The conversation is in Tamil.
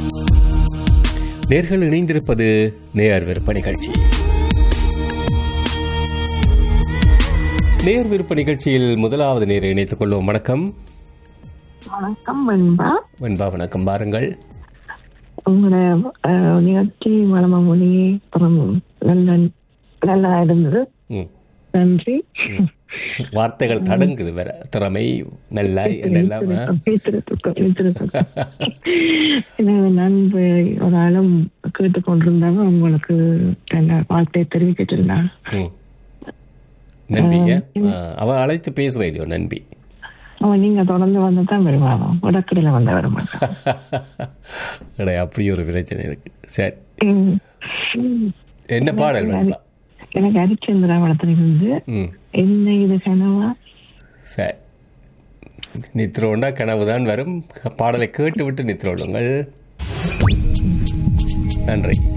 நேர்கள் இணைந்திருப்பது நேயர் விருப்ப நிகழ்ச்சி நேயர் விருப்ப நிகழ்ச்சியில் முதலாவது நேரை இணைத்துக் கொள்வோம் வணக்கம் வணக்கம் வெண்பா வெண்பா வணக்கம் பாருங்கள் உங்களோட அஹ், நிகழ்ச்சி வளம மொழி அப்புறம் நல்ல நல்லா இருந்தது ம். நன்றி வார்த்தைகள் தடங்குது வேற திறமை நல்லாய் என்னெல்லாம் ஆ? வைத்திருக்க- வைத்திருக்க. எனது நண்பு ஒரு ஆளும் கேட்டுக்கொண்டிருந்தவங்க உங்களுக்கு நல்ல வார்த்தையை தெரிவிக்க சொன்னாங்க ம். நன்பிங்க ஆ, அவ அழைத்து பேசுற இல்லையோ நன்பி அவன் நீங்க தொடர்ந்து வந்து தான் வருவாங்க உடக்கடையில வந்து வர மாட்டான் அடே, அப்படி ஒரு பிரச்சனை இருக்கு சரி ம். ம். என்ன பாடல் வெண்பா எனக்கு ஹரிச்சந்திராவளத்திலிருந்து ம் என்ன இது கனவா சரி நித்ரோண்டா கனவுதான் வரும் பாடலை கேட்டு விட்டு நித்ரோளுங்கள் நன்றி